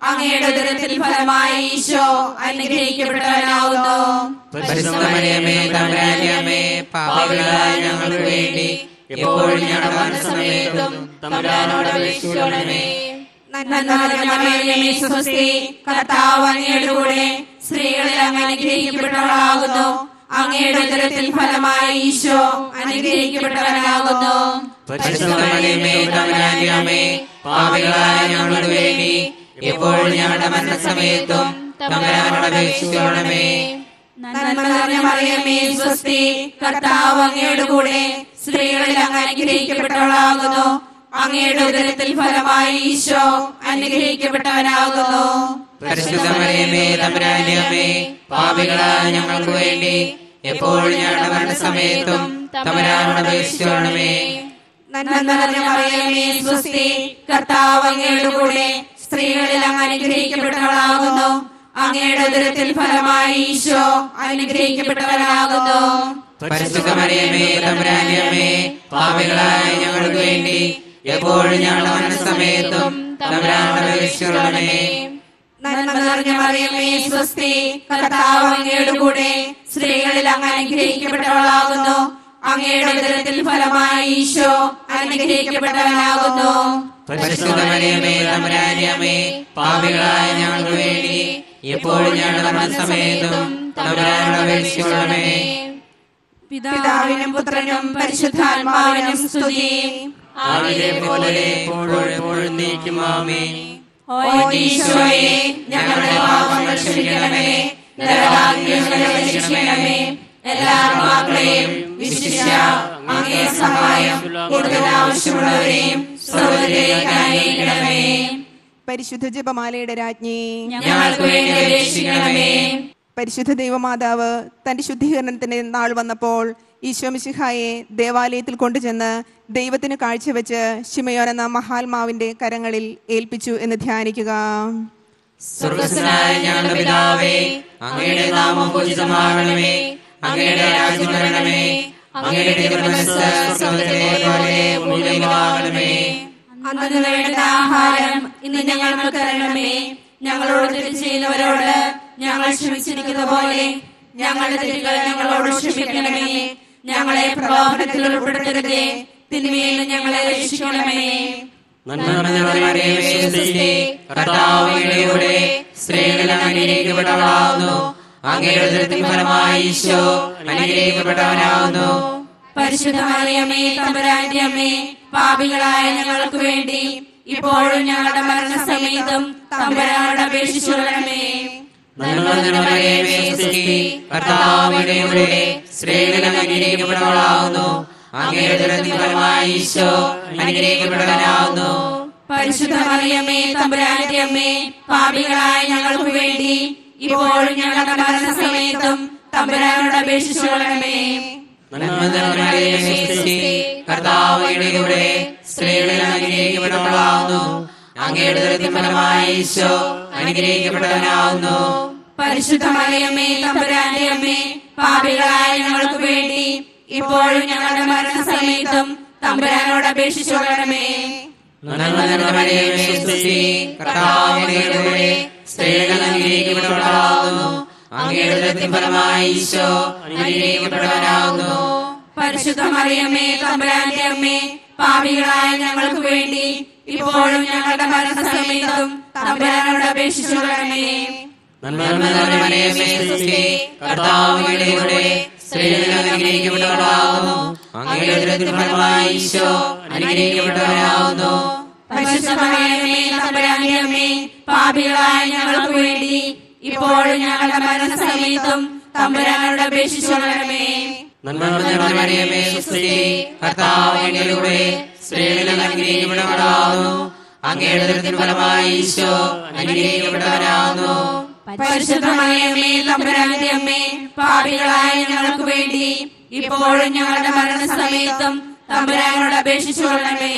അങ്ങയുടെ ഉദരത്തിൽ ഫലമായി ഈശോ അനുഗ്രഹിക്കപ്പെട്ടവനാകുന്നു പരിശുദ്ധമറിയമേ തമ്പുരാന്റെ അമ്മേ പാപികളായ ഞങ്ങൾക്ക് വേണ്ടി എപ്പോഴും ഞങ്ങളുടെ മനസ്സമയത്തും തമ്പുരാനോട് അപേക്ഷിക്കണമേ നന്മ നിറഞ്ഞ മറിയമേ, സ്വസ്തി കർത്താവ് അങ്ങയുടെ കൂടെ സ്ത്രീകളിൽ അങ്ങ് അനുഗ്രഹിക്കപ്പെട്ടവളാകുന്നു അങ്ങയുടെ ഉദരത്തിൽ ഫലമായി ഈശോ അനുഗ്രഹിക്കപ്പെട്ടവനാകുന്നു പരിശുദ്ധമറിയമേ തമ്പുരാന്റെ അമ്മേ പാപികളായ ഞങ്ങൾക്ക് വേണ്ടി എപ്പോഴും ഞങ്ങളുടെ മരണസമയത്തും തമ്പുരാനോട് അപേക്ഷിക്കണമേ നന്മ നിറഞ്ഞ മറിയമേ സ്വസ്തി കർത്താവ് അങ്ങയുടെ കൂടെ സ്ത്രീകളിൽ അങ്ങ് അനുഗ്രഹിക്കപ്പെട്ടവളാകുന്നു അങ്ങയുടെ ഉദരത്തിൽ ഫലമായി ഈശോ അനുഗ്രഹിക്കപ്പെട്ടവനാകുന്നു പരിശുദ്ധമറിയമേ തമ്പുരാന്റെ അമ്മേ പാപികളായ ഞങ്ങൾക്ക് വേണ്ടി എപ്പോഴും ഞങ്ങളുടെ മരണസമയത്തും തമ്പുരാനോട് അപേക്ഷിക്കണമേ നന്മ നിറഞ്ഞ മറിയമേ സ്വസ്തി കർത്താവ് അങ്ങയുടെ കൂടെ സ്ത്രീകളിൽ അങ്ങ് അനുഗ്രഹിക്കപ്പെട്ടവളാകുന്നു അങ്ങയുടെ ഉദരത്തിൽ ഫലമായി ഈശോ അനുഗ്രഹിക്കപ്പെട്ടവനാകുന്നു പരിശുദ്ധമറിയമേ തമ്പുരാന്റെ അമ്മേ പാപികളായ ഞങ്ങൾക്ക് വേണ്ടി എപ്പോഴും ഞങ്ങളുടെ മരണസമയത്തും തമ്പുരാനോട് അപേക്ഷിക്കണമേ നന്മ നിറഞ്ഞ മറിയമേ സ്വസ്തി കർത്താവ് അങ്ങയുടെ കൂടെ സ്ത്രീകളിൽ അങ്ങ് അനുഗ്രഹിക്കപ്പെട്ടവളാകുന്നു അങ്ങയുടെ ഉദരത്തിൽ ഫലമായി ഈശോ അനുഗ്രഹിക്കപ്പെട്ടവനാകുന്നു പരിശുദ്ധമറിയമേ തമ്പുരാന്റെ അമ്മേ പാപികളായ ഞങ്ങൾക്ക് വേണ്ടി എപ്പോഴും ഞങ്ങളുടെ മരണസമയത്തും തമ്പുരാനോട് അപേക്ഷിക്കണമേ പിതാവിനും പുത്രനും പരിശുദ്ധാത്മാവിനും സ്തുതി ആവിലെ പോലെ എപ്പോഴും എപ്പോഴും നീക്കുമാമേ ഓ ഈശോയെ ഞങ്ങളുടെ പാപങ്ങൾ ക്ഷമിക്കണമേ നരകാഗ്നികളെ രക്ഷിക്കണമേ എല്ലാ ആത്മാക്കളെയും വിശിഷ്യ അങ്ങേ സഹായം കൂടുതൽ ആവശ്യമുള്ളവരെയും സ്വർഗത്തിലേക്ക് അയക്കണമേ പരിശുദ്ധ ജപമാലയുടെ രാജ്ഞി ഞങ്ങൾക്ക് വേണ്ടി അപേക്ഷിക്കണമേ പരിശുദ്ധ ദൈവമാതാവ് തന്റെ ശുദ്ധീകരണത്തിന്റെ നാൾ വന്നപ്പോൾ ഈശോമിശിഹായെ ദേവാലയത്തിൽ കൊണ്ടുചെന്ന് ദൈവത്തിന് കാഴ്ചവെച്ച് ശിമയോൻ എന്ന മഹാത്മാവിന്റെ കരങ്ങളിൽ ഏൽപ്പിച്ചു എന്ന് ധ്യാനിക്കുക സ്വർഗസ്വനായ ഞങ്ങളുടെ പിതാവേ അങ്ങയുടെ നാമം പൂജിതമാകണമേ അങ്ങയുടെ രാജ്യം വരണമേ അങ്ങയുടെ തിരുമനസ് സ്വർഗ്ഗത്തിലെ പോലെ ഭൂമിയിലുമാകണമേ അന്നു വേണ്ട ആഹാരം ഇന്ന് ഞങ്ങൾക്ക് തരണമേ ഞങ്ങളോട് തെറ്റ് ചെയ്യുന്നവരോട് ഞങ്ങൾ ക്ഷമിച്ചിരിക്കുന്ന പോലെ ഞങ്ങളുടെ തെറ്റുകൾ ഞങ്ങളോട് ക്ഷമിക്കണമേ ഞങ്ങളെ പ്രലോഭനത്തിൽ ഉൾപ്പെടുത്തരുതേ തിന്മയിൽ നിന്ന് ഞങ്ങളെ രക്ഷിക്കണമേ നന്മ നിറഞ്ഞ മറിയമേ, സ്തുതി. കർത്താവ് അങ്ങയുടെ കൂടെ സ്ത്രീകളിൽ അങ്ങ് അനുഗ്രഹിക്കപ്പെട്ടവളാകുന്നു അങ്ങയുടെ ഉദരത്തിൻ ഫലമായി ഈശോ അനുഗ്രഹിക്കപ്പെട്ടവനാകുന്നു പരിശുദ്ധ മറിയമേ തമ്പുരാന്റെ അമ്മേ പാപികളായ ഞങ്ങൾക്ക് വേണ്ടി ഇപ്പോഴും ഞങ്ങളുടെ മരണസമയത്തും തമ്പുരാനോട് അപേക്ഷിച്ചു കൊള്ളണമേ നന്മ നിറഞ്ഞ മറിയമേ, സ്തുതി. കർത്താവ് അങ്ങയുടെ കൂടെ സ്ത്രീകളിൽ അങ്ങ് അനുഗ്രഹിക്കപ്പെട്ടവളാകുന്നു അങ്ങയുടെ ഉദരത്തിൻ ഫലമായി ഈശോ അനുഗ്രഹിക്കപ്പെട്ടവനാകുന്നു പരിശുദ്ധ മറിയമേ തമ്പുരാന്റെ അമ്മേ പാപികളായ ഞങ്ങൾക്ക് വേണ്ടി ഇപ്പോഴും ഞങ്ങളുടെ മരണസമയത്തും തമ്പുരാനോട് അപേക്ഷിച്ചു കൊള്ളണമേ നന്മ നിറഞ്ഞ മറിയമേ, സ്തുതി. കർത്താവ് അങ്ങയുടെ കൂടെ സ്ത്രീകളിൽ അങ്ങ് അനുഗ്രഹിക്കപ്പെട്ടവളാകുന്നു അങ്ങയുടെ ഉദരത്തിൻ ഫലമായി ഈശോ അനുഗ്രഹിക്കപ്പെട്ടവനാകുന്നു പരിശുദ്ധ മറിയമേ തമ്പുരാന്റെ അമ്മേ പാപികളായ ഞങ്ങൾക്ക് വേണ്ടി ഇപ്പോഴും ഞങ്ങളുടെ മരണസമയത്തും തമ്പുരാനോട് അപേക്ഷിച്ചു കൊള്ളണമേ നന്മ നിറഞ്ഞ മറിയമേ, സ്തുതി. കർത്താവ് അങ്ങയുടെ കൂടെ സ്ത്രീകളിൽ അങ്ങ് അനുഗ്രഹിക്കപ്പെട്ടവളാകുന്നു അങ്ങയുടെ ഉദരത്തിൻ ഫലമായി ഈശോ അനുഗ്രഹിക്കപ്പെട്ടവനാകുന്നു പരിശുദ്ധ മറിയമ്മേ തമ്പുരാന്റെ അമ്മേ പാപികളായ ഞങ്ങൾക്ക് വേണ്ടി ഇപ്പോഴും ഞങ്ങളുടെ മരണസമയത്തും തമ്പുരാനോട് അപേക്ഷിച്ചു കൊള്ളണമേ നന്മ നിറഞ്ഞ മറിയമേ, സ്തുതി. കർത്താവ് അങ്ങയുടെ കൂടെ സ്ത്രീകളിൽ അങ്ങ് അനുഗ്രഹിക്കപ്പെട്ടവളാകുന്നു അങ്ങയുടെ ഉദരത്തിൻ ഫലമായി ഈശോ അനുഗ്രഹിക്കപ്പെട്ടവനാകുന്നു പരിശുദ്ധ മറിയമ്മേ തമ്പുരാന്റെ അമ്മേ പാപികളായ ഞങ്ങൾക്ക് വേണ്ടി ഇപ്പോഴും ഞങ്ങളുടെ മരണസമയത്തും തമ്പുരാനോട് അപേക്ഷിച്ചു കൊള്ളണമേ നന്മ നിറഞ്ഞ മറിയമേ, സ്തുതി. കർത്താവ് അങ്ങയുടെ കൂടെ സ്ത്രീകളിൽ അങ്ങ് അനുഗ്രഹിക്കപ്പെട്ടവളാകുന്നു അങ്ങയുടെ ഉദരത്തിൻ ഫലമായി ഈശോ അനുഗ്രഹിക്കപ്പെട്ടവനാകുന്നു പരിശുദ്ധ മറിയമ്മേ തമ്പുരാന്റെ അമ്മേ പാപികളായ ഞങ്ങൾക്ക് വേണ്ടി ഇപ്പോഴും ഞങ്ങളുടെ മരണസമയത്തും തമ്പുരാനോട് അപേക്ഷിച്ചു കൊള്ളണമേ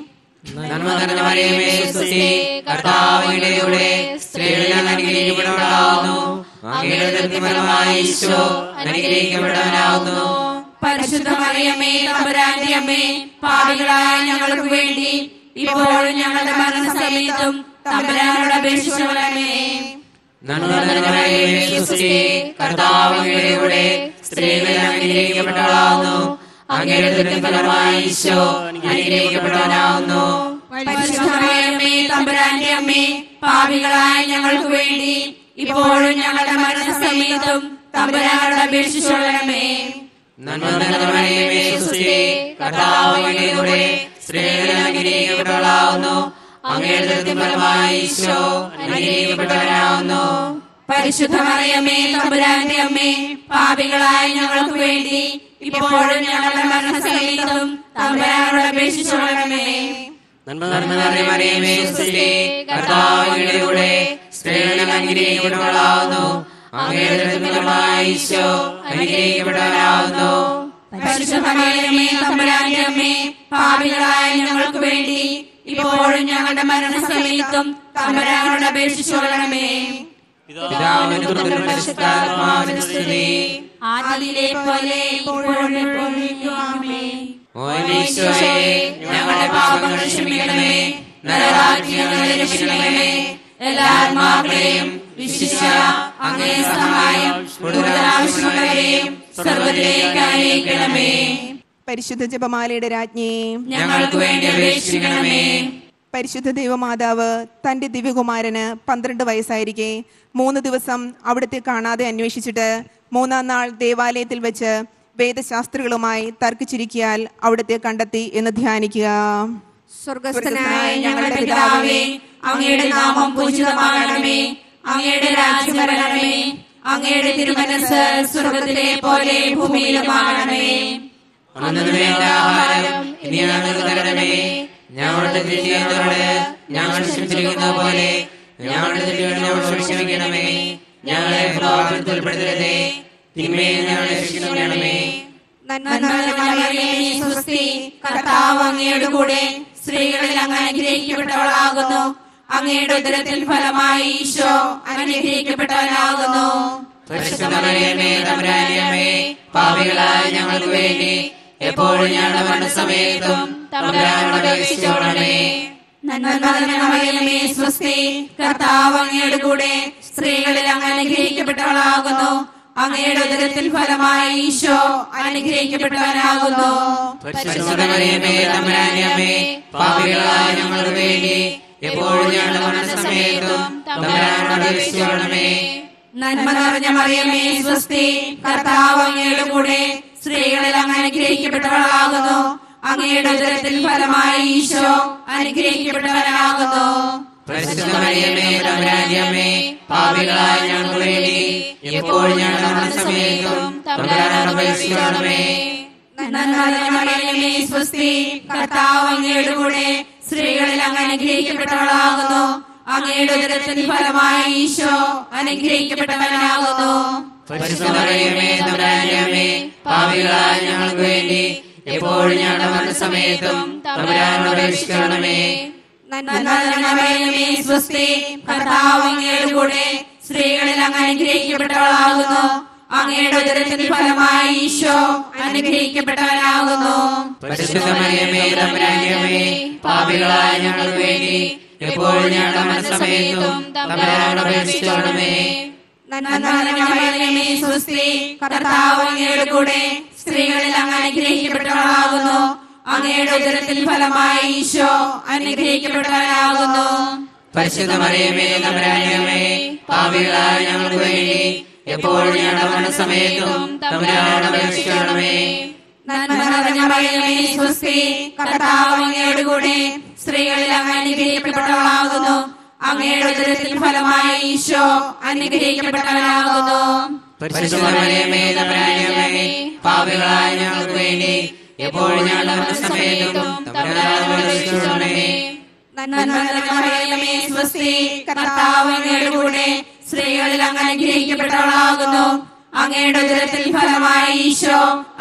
നന്മ നിറഞ്ഞ മറിയമേ, സ്തുതി. കർത്താവ് അങ്ങയുടെ കൂടെ സ്ത്രീകളിൽ അങ്ങ് അനുഗ്രഹിക്കപ്പെട്ടവളാകുന്നു അങ്ങയുടെ ഉദരത്തിൻ ഫലമായി ഈശോ അനുഗ്രഹിക്കപ്പെട്ടവനാകുന്നു പരിശുദ്ധ മറിയമ്മേ തമ്പുരാന്റെ അമ്മേ പാപികളായ ഞങ്ങൾക്ക് വേണ്ടി ഇപ്പോഴും ഞങ്ങളുടെ മരണസമയത്തും തമ്പുരാനോട് അപേക്ഷിച്ചുകൊള്ളണമേ നന്മ നിറഞ്ഞ മറിയമേ സുസ്തി കർത്താവ് അങ്ങയുടെ കൂടെ സ്ത്രീകളിൽ അനുഗ്രഹിക്കപ്പെട്ടവളാവുന്നു അങ്ങയുടെ ദുരിതം ഫലമായി ഈശോ അനുഗ്രഹിക്കപ്പെട്ടവനാവുന്നു പരിശുദ്ധമേ തമ്പുരാന്റെ അമ്മേ പാപികളായ ഞങ്ങൾക്ക് വേണ്ടി ഇപ്പോഴും ഞങ്ങളുടെ മരണസമയത്തും തമ്പുരാനോട് അപേക്ഷിച്ചുകൊള്ളണമേ നന്മ നിറഞ്ഞ മറിയമേ സുസ്തി കർത്താവ് അങ്ങയുടെ കൂടെ സ്ത്രീകളിൽ അനുഗ്രഹിക്കപ്പെട്ടവളാവുന്നു അങ്ങയുടെ ദുരിതം ഫലമായി ഈശോ അനുഗ്രഹിക്കപ്പെട്ടവനാവുന്നു പരിശുദ്ധമറിയമേ തമ്പുരാന്റെ അമ്മേ പാപികളായ ഞങ്ങൾക്ക് വേണ്ടി ഇപ്പോഴും ഞങ്ങളുടെ മരണസമയത്തും തമ്പുരാനോട് അപേക്ഷിച്ചുകൊള്ളണമേ നന്മ നിറഞ്ഞ മറിയമേ സുസ്തി കർത്താവ് അങ്ങയുടെ കൂടെ സ്ത്രീകളിൽ അനുഗ്രഹിക്കപ്പെട്ടവളാവുന്നു അങ്ങയുടെ ദുരിതം ഫലമായി ഈശോ അനുഗ്രഹിക്കപ്പെട്ടവനാവുന്നു പരിശുദ്ധമറിയമേ തമ്പുരാന്റെ അമ്മേ പാപികളായ ഞങ്ങൾക്ക് വേണ്ടി ഇപ്പോഴും ഞങ്ങളുടെ മരണസമയത്തും തമ്പുരാനോട് അപേക്ഷിച്ചുകൊള്ളണമേ പിതാവിനും പുത്രനും പരിശുദ്ധാത്മാവിനും സ്തുതി ആദിയിലെ പോലെ ഇപ്പോഴും എപ്പോഴും ആമേൻ. ഓനീശോയെ ഞങ്ങളുടെ പാപങ്ങൾ ക്ഷമിക്കണമേ നരകാഗ്നി ഞങ്ങളെ രക്ഷിക്കണമേ എല്ലാ ആത്മാക്കളെയും വിശിഷ്ട അങ്ങേ സഹായം കൂടുതൽ ആവശ്യമുള്ളവരെയും സ്വർഗത്തിലേക്ക് അയക്കണമേ പരിശുദ്ധ ജപമാലയുടെ രാജ്ഞി ഞങ്ങൾക്ക് വേണ്ടി അപേക്ഷിക്കണമേ പരിശുദ്ധ ദൈവമാതാവ് തന്റെ ദിവ്യകുമാരന് പന്ത്രണ്ട് വയസ്സായിരിക്കെ മൂന്ന് ദിവസം അവിടുത്തെ കാണാതെ അന്വേഷിച്ചിട്ട് മൂന്നാം നാൾ ദേവാലയത്തിൽ വെച്ച് വേദശാസ്ത്രികളുമായി തർക്കിച്ചിരിക്കിയാൽ അവിടുത്തെ കണ്ടെത്തി എന്ന് ധ്യാനിക്കുക സ്വർഗസ്ഥനായ ഞങ്ങളുടെ പിതാവേ അങ്ങയുടെ നാമം പൂജിതമാകണമേ അങ്ങയുടെ രാജ്യം വരണമേ അങ്ങയുടെ തിരുമനസ് സ്വർഗത്തിലെ പോലെ ഭൂമിയിലുമാകണമേ അന്നു വേണ്ട ആഹാരം ഇനി ഞങ്ങൾക്ക് തരണമേ ഞങ്ങളുടെ തെറ്റിയവരോട് ഞങ്ങൾ ക്ഷമിച്ചിരിക്കുന്ന പോലെ ഞങ്ങളുടെ തെറ്റുകൾ ഞങ്ങൾ ക്ഷമിക്കണമേ ഞങ്ങളെ പ്രഭാവത്തിൽ ഉൾപ്പെടുത്തരുതേ തിന്മയെ ഞങ്ങളെ രക്ഷിക്കണമേ നന്മ നന്മ നിറഞ്ഞ നിറഞ്ഞ മറിയമേ, സ്വസ്തി കർത്താവ് അങ്ങയുടെ കൂടെ സ്ത്രീകളിൽ അങ്ങ് അനുഗ്രഹിക്കപ്പെട്ടവളാകുന്നു അങ്ങയുടെ ഉദരത്തിൽ ഫലമായി ഈശോ അനുഗ്രഹിക്കപ്പെട്ടവനാകുന്നു പരിശുദ്ധമറിയമേ തമ്പുരാനിയമ്മേ പാപികളായ ഞങ്ങൾക്ക് വേണ്ടി എപ്പോഴും ഞങ്ങളുടെ മരണസമയത്തും തമ്പുരാനോട് അപേക്ഷിച്ചോളണമേ നന്മ നിറഞ്ഞ മറിയമേ, സ്വസ്തി കർത്താവ് അങ്ങയുടെ കൂടെ സ്ത്രീകളിൽ അങ്ങ് അനുഗ്രഹിക്കപ്പെട്ടവളാകുന്നു അങ്ങയുടെ ഉദരത്തിൽ ഫലമായി ഈശോ അനുഗ്രഹിക്കപ്പെട്ടവനാകുന്നു പരിശുദ്ധമറിയമേ തമ്പുരാനിയമ്മേ പാപികളായ ഞങ്ങൾക്ക് വേണ്ടി എപ്പോഴും ഞങ്ങളുടെ മരണസമയത്തും തമ്പുരാനോട് അപേക്ഷിച്ചോളണമേ നന്മ നിറഞ്ഞ മറിയമേ സ്വസ്തി കർത്താവ് അങ്ങയുടെ കൂടെ സ്ത്രീകളിൽ അങ്ങ് അനുഗ്രഹിക്കപ്പെട്ടവളാകുന്നു അങ്ങയുടെ ഉദരത്തിൽ ഫലമായി ഈശോ അനുഗ്രഹിക്കപ്പെട്ടവനാകുന്നു പരിശുദ്ധമറിയമേ തമ്പുരാനിയമ്മേ പാപികളായ ഞങ്ങൾക്ക് വേണ്ടി എപ്പോഴും ഞങ്ങളുടെ മരണസമയത്തും തമ്പുരാനോട് അപേക്ഷിച്ചോളണമേ നന്മ നിറഞ്ഞ മറിയമേ സ്വസ്തി കർത്താവ് അങ്ങയുടെ കൂടെ സ്ത്രീകളിൽ അങ്ങ് അനുഗ്രഹിക്കപ്പെട്ടവളാകുന്നു അങ്ങയുടെ ഉദരത്തിൽ ഫലമായി ഈശോ അനുഗ്രഹിക്കപ്പെട്ടവനാകുന്നു പരിശുദ്ധമറിയമേ തമ്പുരാനിയമ്മേ പാപികളായ ഞങ്ങൾക്ക് വേണ്ടി എപ്പോഴും ഞങ്ങളുടെ മരണസമയത്തും തമ്പുരാനോട് അപേക്ഷിക്കണമേ നന്മ നിറഞ്ഞ മറിയമേ സ്വസ്തി കർത്താവ് അങ്ങയുടെ കൂടെ സ്ത്രീകളിൽ അങ്ങ് അനുഗ്രഹിക്കപ്പെട്ടവളാകുന്നു അങ്ങയുടെ ഉദരത്തിൽ ഫലമായി ഈശോ അനുഗ്രഹിക്കപ്പെട്ടവനാകുന്നു പരിശുദ്ധമറിയമേ തമ്പുരാനിയമ്മേ പാപികളായ ഞങ്ങൾക്ക് വേണ്ടി എപ്പോഴും ഞങ്ങളുടെ മരണസമയത്തും തമ്പുരാനോട് അപേക്ഷിച്ചോളണമേ നന്മ നിറഞ്ഞ മറിയമേ സ്വസ്തി കർത്താവ് അങ്ങയുടെ കൂടെ സ്ത്രീകളിൽ അങ്ങ് അനുഗ്രഹിക്കപ്പെട്ടവളാകുന്നു അങ്ങയുടെ ഉദരത്തിൽ ഫലമായി ഈശോ അനുഗ്രഹിക്കപ്പെട്ടവനാകുന്നു പരിശുദ്ധമറിയമേ തമ്പുരാനിയമ്മേ പാപികളായ ഞങ്ങൾക്ക് വേണ്ടി എപ്പോഴും ഞങ്ങളുടെ മരണസമയത്തും തമ്പുരാനോട് അപേക്ഷിക്കണമേ നന്മ നിറഞ്ഞ മറിയമേ സ്വസ്തി കർത്താവ് അങ്ങയുടെ കൂടെ സ്ത്രീകളിൽ അങ്ങ് അനുഗ്രഹിക്കപ്പെട്ടവളാകുന്നു അങ്ങയുടെ ഉദരത്തിൽ ഫലമായി ഈശോ അനുഗ്രഹിക്കപ്പെട്ടവനാകുന്നു പരിശുദ്ധമറിയമേ തമ്പുരാനിയമ്മേ പാപികളായ ഞങ്ങൾക്ക് വേണ്ടി എപ്പോഴും ഞങ്ങളുടെ മരണസമയത്തും തമ്പുരാനോട് അപേക്ഷിക്കണമേ നന്മ നിറഞ്ഞ മറിയമേ സ്വസ്തി കർത്താവ് അങ്ങയുടെ കൂടെ സ്ത്രീകളിൽ അങ്ങ് അനുഗ്രഹിക്കപ്പെട്ടവളാകുന്നു അങ്ങയുടെ ഉദരത്തിൽ ഫലമായി ഈശോ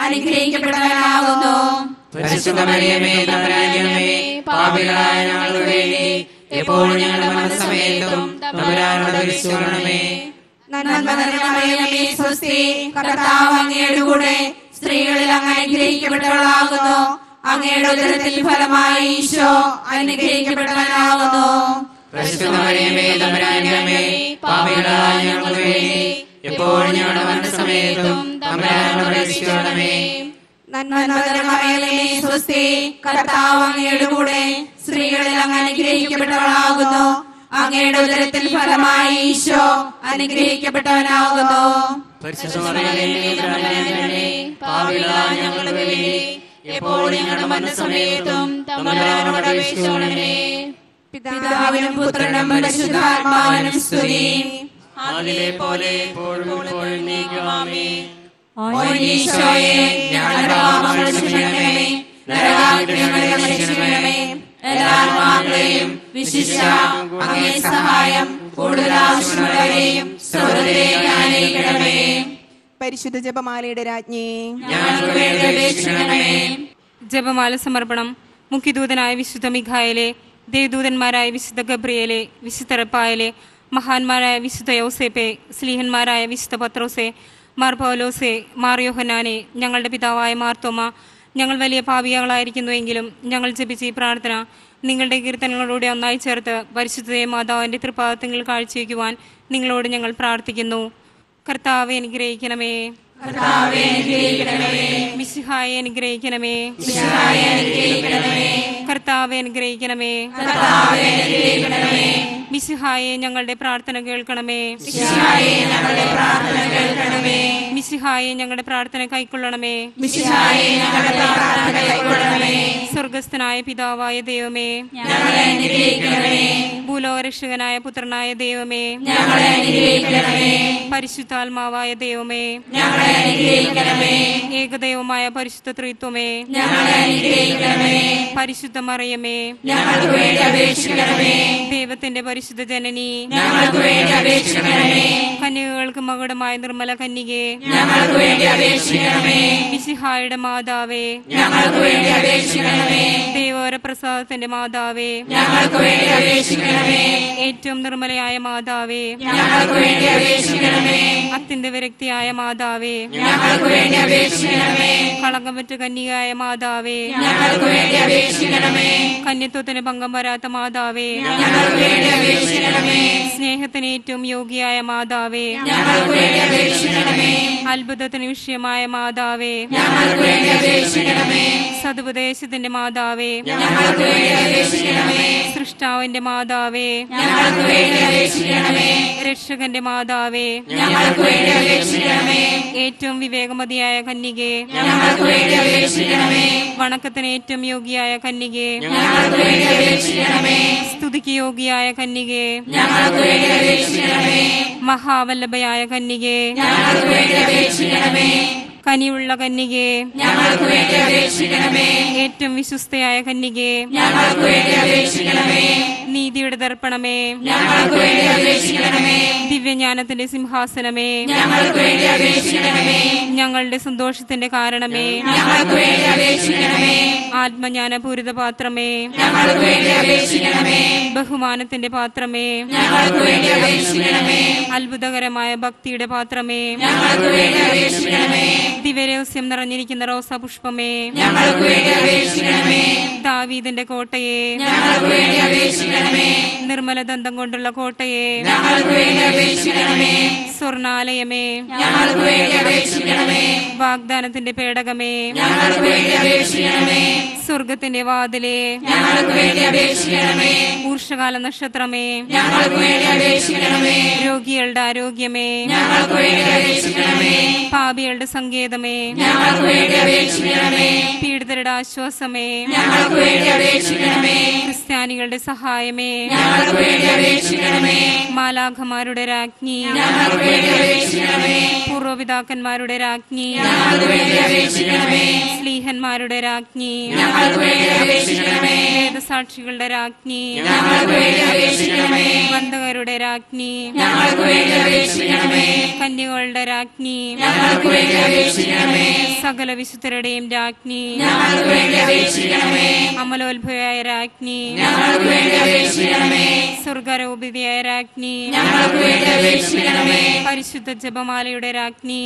അനുഗ്രഹിക്കപ്പെട്ടവനാകുന്നു പരിശുദ്ധമറിയമേ തമ്പുരാനിയമ്മേ പാപികളായ ഞങ്ങൾക്ക് വേണ്ടി എപ്പോഴും ഞങ്ങളുടെ മരണസമയത്തും തമ്പുരാനോട് അപേക്ഷിക്കണമേ നന്മ നിറഞ്ഞ മറിയമേ സ്വസ്തി കർത്താവ് അങ്ങയുടെ കൂടെ സ്ത്രീകളിൽ അങ്ങ് അനുഗ്രഹിക്കപ്പെട്ടവളാകുന്നു അങ്ങയുടെ ഉദരത്തിൽ ഫലമായി ഈശോ അനുഗ്രഹിക്കപ്പെട്ടവനാകുന്നു പരിശുദ്ധ മറിയമേ തമ്പുരാന്റെ അമ്മേ പാപികളായ ഞങ്ങൾക്ക് വേണ്ടി എപ്പോഴും ഞങ്ങളുടെ മരണസമയത്തും തമ്പുരാനോട് അപേക്ഷിക്കണമേ നന്മ നിറഞ്ഞ മറിയമേ സ്വസ്തി കർത്താവ് അങ്ങയുടെ കൂടെ സ്ത്രീകളിൽ അങ്ങ് അനുഗ്രഹിക്കപ്പെട്ടവളാകുന്നു അങ്ങയുടെ ഉദരത്തിൽ ഫലമായി ഈശോ അനുഗ്രഹിക്കപ്പെട്ടവനാകുന്നു പരിശുദ്ധ മറിയമേ തമ്പുരാന്റെ അമ്മേ പാപികളായ ഞങ്ങൾക്ക് വേണ്ടി എപ്പോഴും ഞങ്ങളുടെ മരണസമയത്തും തമ്പുരാനോട് അപേക്ഷിക്കണമേ പിതാവിനും പുത്രനും പരിശുദ്ധാത്മാവിനും സ്തുതി അതിലെ പോലെ എപ്പോഴും എപ്പോഴും നീക്കുവാമേ ഓ ഈശോയെ ഞങ്ങളുടെ പാപങ്ങൾ ക്ഷമിക്കണമേ നരകാഗ്രഹങ്ങളെ രക്ഷിക്കണമേ എല്ലാ ആത്മാക്കളെയും വിശിഷ്ട അങ്ങേ സഹായം കൂടുതൽ ആവശ്യമുള്ളവരെയും സ്വർഗ്ഗത്തിലേക്ക് ആനയിക്കണമേ പരിശുദ്ധ ജപമാലയുടെ രാജ്ഞി ഞങ്ങൾക്ക് വേണ്ടി അപേക്ഷിക്കണമേ ജപമാല സമർപ്പണം മുഖ്യദൂതനായ വിശുദ്ധ മിഖായലെ ദേവദൂതന്മാരായ വിശുദ്ധ ഗബ്രിയേലെ വിശുദ്ധ റപ്പായലെ മഹാന്മാരായ വിശുദ്ധ യോസേപ്പെ സ്ലീഹന്മാരായ വിശുദ്ധ പത്രോസെ മാർ പൗലോസെ മാർ യോഹനാനെ ഞങ്ങളുടെ പിതാവായ മാർത്തോമ ഞങ്ങൾ വലിയ പാപികളായിരിക്കുന്നുവെങ്കിലും ഞങ്ങൾ ജപിച്ച ഈ പ്രാർത്ഥന നിങ്ങളുടെ കീർത്തനങ്ങളോടെ ഒന്നായി ചേർത്ത് പരിശുദ്ധയെ മാതാവിൻ്റെ തൃപാദത്തിൽ കാഴ്ചവെക്കുവാൻ നിങ്ങളോട് ഞങ്ങൾ പ്രാർത്ഥിക്കുന്നു കർത്താവെ അനുഗ്രഹിക്കണമേ മിശിഹായെ അനുഗ്രഹിക്കണമേ കർത്താവെ അനുഗ്രഹിക്കണമേ മിശിഹായെ ഞങ്ങളുടെ പ്രാർത്ഥന കേൾക്കണമേ മിശിഹായെ ഞങ്ങളുടെ പ്രാർത്ഥന കൈക്കൊള്ളണമേ സ്വർഗസ്ഥനായ പിതാവായ ദൈവമേ ഭൂലോകരക്ഷകനായ പുത്രനായ ദൈവമേ പരിശുദ്ധാത്മാവായ ദൈവമേ ഏകദൈവമായ പരിശുദ്ധ ത്രിത്വമേ പരിശുദ്ധ മറിയമേ ദൈവത്തിന്റെ പരിശുദ്ധ ജനനി കന്യകകൾക്ക് മകുടമായ നിർമ്മല കന്യകെ മിശിഹായുടെ മാതാവേ ദൈവോര പ്രസാദത്തിന്റെ മാതാവേ ഏറ്റവും നിർമ്മലയായ മാതാവേ അത്യന്ത വിരക്തിയായ മാതാവേ കളങ്കമറ്റ കന്യകായ മാതാവേ കന്യത്വത്തിന് ഭംഗം വരാത്ത മാതാവേ സ്നേഹത്തിന് ഏറ്റവും യോഗ്യയായ മാതാവേ അത്ഭുതത്തിന് വിഷയമായ മാതാവേ സതുപദേശത്തിന്റെ മാതാവേ സൃഷ്ടാവിന്റെ മാതാവേ രക്ഷകന്റെ മാതാവേ ഏറ്റവും വിവേകമതിയായ കന്യകെ വണക്കത്തിന് ഏറ്റവും യോഗ്യയായ കന്യകെ സ്തുതിക്ക് യോഗ്യയായ കന്യകെ മഹാവല്ലഭയായ കന്യകെ കനിയുള്ള കന്യകെ ഏറ്റവും വിശ്വസ്തയായ കന്യകെ നീതിയുടെ ദർപ്പണമേ ദിവ്യജ്ഞാനത്തിന്റെ സിംഹാസനമേ ഞങ്ങളുടെ സന്തോഷത്തിന്റെ കാരണമേ ആത്മജ്ഞാനപൂരിത പാത്രമേ ബഹുമാനത്തിന്റെ പാത്രമേ അത്ഭുതകരമായ ഭക്തിയുടെ പാത്രമേ ദിവരഹസ്യം നിറഞ്ഞിരിക്കുന്ന റോസാ പുഷ്പമേ ദാവീദിന്റെ കോട്ടയെ നിർമ്മല ദന്തം കൊണ്ടുള്ള കോട്ടയെ സ്വർണാലയമേ വാഗ്ദാനത്തിന്റെ പേടകമേ സ്വർഗത്തിന്റെ വാതിലേ ഊർഷകാല നക്ഷത്രമേ രോഗികളുടെ ആരോഗ്യമേ പാപികളുടെ സങ്കേതമേ പീഡിതരുടെ ആശ്വാസമേ ക്രിസ്ത്യാനികളുടെ സഹായമേ മാലാഖമാരുടെ രാജ്ഞി പൂർവപിതാക്കന്മാരുടെ രാജ്ഞി സ്ലീഹന്മാരുടെ രാജ്ഞി വേദസാക്ഷികളുടെ രാജ്ഞി ബന്ധകരുടെ രാജ്ഞി കന്യകളുടെ രാജ്ഞി സകല വിശുദ്ധരുടെയും രാജ്ഞി അമലോത്ഭവയായ രാജ്ഞി സ്വർഗാരോപിതയായ രാജ്ഞി പരിശുദ്ധ ജപമാലയുടെ രാജ്ഞി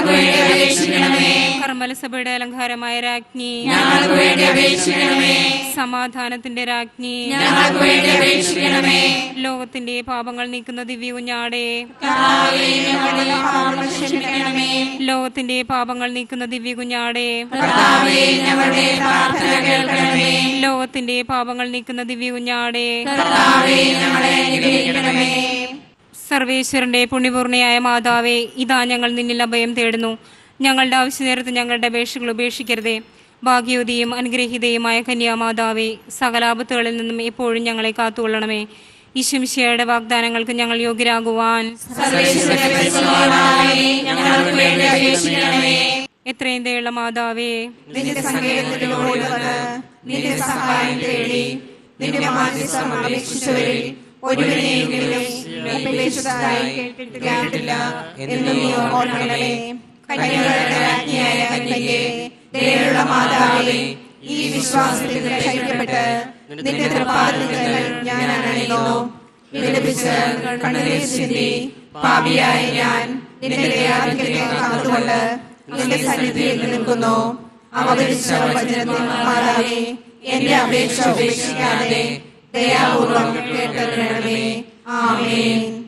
കർമ്മലസഭയുടെ അലങ്കാരമായ രാജ്ഞി സമാധാനത്തിന്റെ രാജ്ഞി ഞങ്ങൾക്ക് വേണ്ടി അപേക്ഷിക്കണമേ ലോകത്തിന്റെ പാപങ്ങൾ നീക്കുന്ന ദിവ്യ കുഞ്ഞാടേ കർത്താവേ ഞങ്ങളുടെ പാപങ്ങൾ ക്ഷമിക്കണമേ ലോകത്തിന്റെ പാപങ്ങൾ നീക്കുന്ന ദിവ്യ കുഞ്ഞാടേ കർത്താവേ ഞങ്ങളുടെ പ്രാർത്ഥന കേൾക്കണമേ ലോകത്തിന്റെ പാപങ്ങൾ നീക്കുന്ന ദിവ്യ കുഞ്ഞാടേ കർത്താവേ ഞങ്ങളെ അനുഗ്രഹിക്കണമേ സർവേശ്വരന്റെ പുണ്യപൂർണയായ മാതാവേ ഇതാ ഞങ്ങൾ നിന്നിൽ അഭയം തേടുന്നു ഞങ്ങളുടെ ആവശ്യനേരത്ത് ഞങ്ങളുടെ അപേക്ഷകൾ ഉപേക്ഷിക്കരുതേ ഭാഗ്യവതിയും അനുഗ്രഹീതയുമായ കന്യാമാതാവേ സകലാപത്തുകളിൽ നിന്നും എപ്പോഴും ഞങ്ങളെ കാത്തുകൊള്ളണമേ ഈശംശയുടെ വാഗ്ദാനങ്ങൾക്ക് ഞങ്ങൾ യോഗ്യരാകുവാൻ സർവേശ്വരന്റെ പരിശുദ്ധമാതാവേ ഞങ്ങൾക്ക് വേണ്ടി അപേക്ഷിക്കണമേ എത്രയും ദയുള്ള മാതാവേ നിന്റെ സങ്കേതത്തിൽ ഓടി വന്ന് നിന്റെ സഹായം തേടി നിന്റെ മാധ്യസ്ഥം അപേക്ഷിച്ചവരിൽ ഒരുവനെയെങ്കിലും ഉപേക്ഷിച്ചതായി കേട്ടിട്ടില്ല എന്ന് നീ ഓർക്കണമേ കന്യകളുടെ രാജ്ഞിയായ കന്യകേ ദയുള്ള മാതാവേ ഈ വിശ്വാസത്തിൽ ധൈര്യപ്പെട്ട് നിന്റെ തൃപ്പാദങ്ങൾ ഞാൻ അണയുന്നു വിലപിച്ച് കണ്ണുനീർ ചിന്തി പാപിയായ ഞാൻ നിന്റെ ദയാധിക്യത്തെ കാത്തുകൊണ്ട് നിന്റെ സന്നിധിയിൽ നിൽക്കുന്നു അവതരിച്ച വചനത്തിൽ മാതാവേ എന്റെ അപേക്ഷ ഉപേക്ഷിക്കാതെ ദയാപൂർവം കേട്ടറിയണമേ ആമേൻ